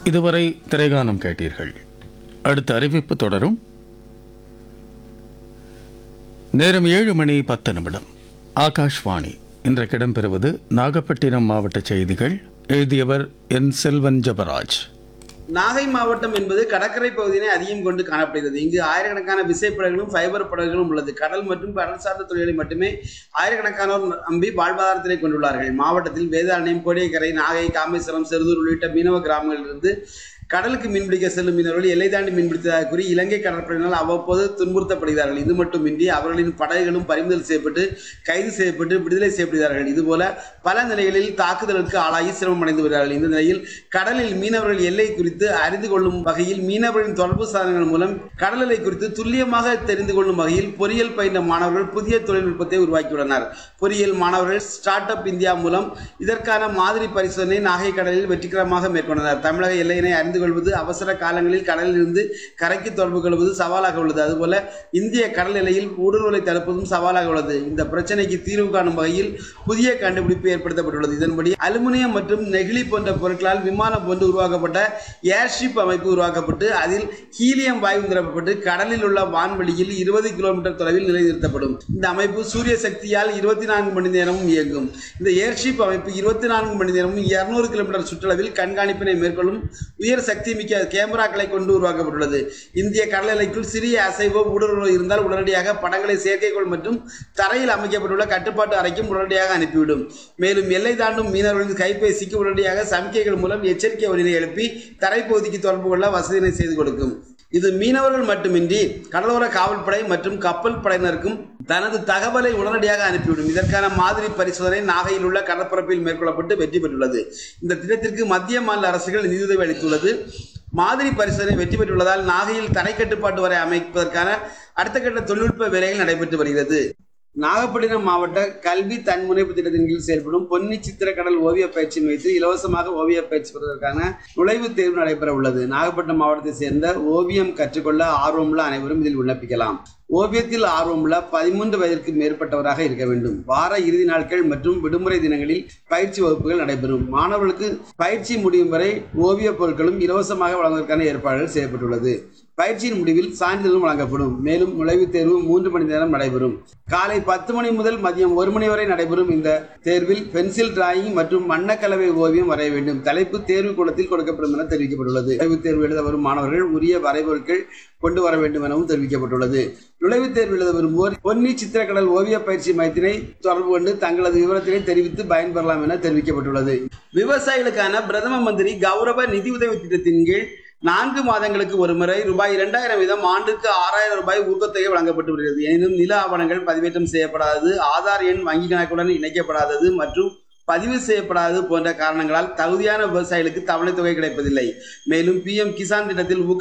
இதுவரை திரைகானம் கேட்டீர்கள் அடுத்த அறிவிப்பு தொடரும் நேரம் ஏழு மணி பத்து நிமிடம் ஆகாஷ்வாணி இன்றைக்கு இடம்பெறுவது நாகப்பட்டினம் மாவட்ட செய்திகள் எழுதியவர் என் செல்வன் ஜபராஜ் நாகை மாவட்டம் என்பது கடற்கரை பகுதியினை அதிகம் கொண்டு காணப்படுகிறது இங்கு ஆயிரக்கணக்கான விசைப்படகுகளும் ஃபைபர் படகுகளும் உள்ளது கடல் மற்றும் கடல் சார்ந்த தொழில்களை மட்டுமே ஆயிரக்கணக்கானோர் நம்பி வாழ்வாதாரத்தினை கொண்டுள்ளார்கள் மாவட்டத்தில் வேதாரண்யம் கோடியக்கரை நாகை காமேஸ்வரம் செருதூர் உள்ளிட்ட மீனவ கிராமங்களிலிருந்து கடலுக்கு மீன்பிடிக்க செல்லும் மீனவர்கள் எல்லை தாண்டி மீன்பிடித்ததாக கூறி இலங்கை கடற்படையினால் அவ்வப்போது துன்புறுத்தப்படுகிறார்கள் இது மட்டுமின்றி அவர்களின் படகுகளும் பறிமுதல் செய்யப்பட்டு கைது செய்யப்பட்டு விடுதலை செய்யப்படுகிறார்கள் இதுபோல பல நிலைகளில் தாக்குதலுக்கு ஆளாகி சிரமம் அடைந்து வருகிறார்கள் இந்த நிலையில் கடலில் மீனவர்கள் எல்லை குறித்து அறிந்து கொள்ளும் வகையில் மீனவர்களின் தொடர்பு சாதனங்கள் மூலம் கடல் எல்லை குறித்து துல்லியமாக தெரிந்து கொள்ளும் வகையில் பொறியியல் பயின்ற மாணவர்கள் புதிய தொழில்நுட்பத்தை உருவாக்கியுள்ளனர் பொறியியல் மாணவர்கள் ஸ்டார்ட் அப் இந்தியா மூலம் இதற்கான மாதிரி பரிசோதனை நாகை கடலில் வெற்றிகரமாக மேற்கொண்டனர் தமிழக எல்லையினை அறிந்து கொள்வது அவசர காலங்களில் கடலில் இருந்து கரைக்கு தொடர்பு கொள்வது சவாலாக உள்ளது அதுபோல இந்திய கடல் எல்லையில் ஊடுருவலை தடுப்பதும் சவாலாக உள்ளது இந்த பிரச்சனைக்கு தீர்வு காணும் வகையில் புதிய கண்டுபிடிப்பு ஏற்படுத்தப்பட்டுள்ளது இதன்படி அலுமினியம் மற்றும் நெகிழி போன்ற பொருட்களால் விமானம் போன்று உருவாக்கப்பட்ட ஏர்ஷிப் அமைப்பு உருவாக்கப்பட்டு அதில் ஹீலியம் வாயு நிரப்பப்பட்டு கடலில் உள்ள வான்வெளியில் இருபது கிலோமீட்டர் தொலைவில் நிலைநிறுத்தப்படும் இந்த அமைப்பு சூரிய சக்தியால் இருபத்தி நான்கு மணி நேரமும் இயங்கும் இந்த ஏர்ஷிப் அமைப்பு இருபத்தி நான்கு மணி நேரமும் இருநூறு கிலோமீட்டர் சுற்றளவில் கண்காணிப்பினை மேற்கொள்ளும் உயர் சக்தி மிக்க கேமராக்களை கொண்டு உருவாக்கப்பட்டுள்ளது இந்திய கடல் எல்லைக்குள் சிறிய அசைவோ ஊடுருவோ இருந்தால் உடனடியாக படங்களை செயற்கைக்கோள் மற்றும் தரையில் அமைக்கப்பட்டுள்ள கட்டுப்பாட்டு அறைக்கும் உடனடியாக அனுப்பிவிடும் மேலும் எல்லை தாண்டும் மீனவர்களின் கைபேசிக்கு உடனடியாக சமிக்கைகள் மூலம் எச்சரிக்கை ஒலினை எழுப்பி தரைப்பகுதிக்கு தொடர்பு கொள்ள வசதியினை செய்து கொடுக்கும் இது மீனவர்கள் மட்டுமின்றி கடலோர காவல்படை மற்றும் கப்பல் படையினருக்கும் தனது தகவலை உடனடியாக அனுப்பிவிடும் இதற்கான மாதிரி பரிசோதனை நாகையில் உள்ள கடற்பரப்பில் மேற்கொள்ளப்பட்டு வெற்றி பெற்றுள்ளது இந்த திட்டத்திற்கு மத்திய மாநில அரசுகள் நிதியுதவி அளித்துள்ளது மாதிரி பரிசோதனை வெற்றி பெற்றுள்ளதால் நாகையில் தரை கட்டுப்பாட்டு வரை அமைப்பதற்கான அடுத்த கட்ட தொழில்நுட்ப வேலைகள் நடைபெற்று வருகிறது நாகப்பட்டினம் மாவட்ட கல்வி தன்முனைப்பு திட்டத்தின் கீழ் செயல்படும் பொன்னி சித்திரக்கடல் ஓவிய பயிற்சி மையத்தில் இலவசமாக ஓவிய பயிற்சி பெறுவதற்கான நுழைவுத் தேர்வு நடைபெற உள்ளது நாகப்பட்டினம் மாவட்டத்தை சேர்ந்த ஓவியம் கற்றுக்கொள்ள ஆர்வமுள்ள அனைவரும் இதில் விண்ணப்பிக்கலாம் ஓவியத்தில் ஆர்வமுள்ள பதிமூன்று வயதிற்கு மேற்பட்டவராக இருக்க வேண்டும் வார இறுதி நாட்கள் மற்றும் விடுமுறை தினங்களில் பயிற்சி வகுப்புகள் நடைபெறும் மாணவர்களுக்கு பயிற்சி முடியும் வரை ஓவிய பொருட்களும் இலவசமாக வழங்குவதற்கான ஏற்பாடுகள் செய்யப்பட்டுள்ளது பயிற்சியின் முடிவில் சான்றிதழும் வழங்கப்படும் மேலும் நுழைவுத் தேர்வு மூன்று மணி நேரம் நடைபெறும் காலை பத்து மணி முதல் மதியம் ஒரு மணி வரை நடைபெறும் இந்த தேர்வில் பென்சில் டிராயிங் மற்றும் வண்ணக்கலவை ஓவியம் வரைய வேண்டும் தலைப்பு தேர்வு கூடத்தில் கொடுக்கப்படும் என தெரிவிக்கப்பட்டுள்ளது நுழைவுத் தேர்வு எழுத வரும் மாணவர்கள் உரிய வரைபொருட்கள் கொண்டு வர வேண்டும் எனவும் தெரிவிக்கப்பட்டுள்ளது நுழைவுத் தேர்வு எழுத விரும்புவோர் பொன்னி சித்திரக்கடல் ஓவிய பயிற்சி மையத்தினை தொடர்பு கொண்டு தங்களது விவரத்தினை தெரிவித்து பயன்பெறலாம் என தெரிவிக்கப்பட்டுள்ளது விவசாயிகளுக்கான பிரதம மந்திரி கௌரவ நிதி உதவி திட்டத்தின் கீழ் நான்கு மாதங்களுக்கு ஒரு முறை ரூபாய் இரண்டாயிரம் வீதம் ஆண்டுக்கு ஆறாயிரம் ரூபாய் ஊக்கத்தொகை வழங்கப்பட்டு வருகிறது எனினும் நில ஆவணங்கள் பதிவேற்றம் செய்யப்படாதது ஆதார் எண் வங்கி கணக்குடன் இணைக்கப்படாதது மற்றும் பதிவு செய்யப்படாதது போன்ற காரணங்களால் தகுதியான விவசாயிகளுக்கு தவணைத் தொகை கிடைப்பதில்லை மேலும் பிஎம் கிசான் திட்டத்தில் ஊக்க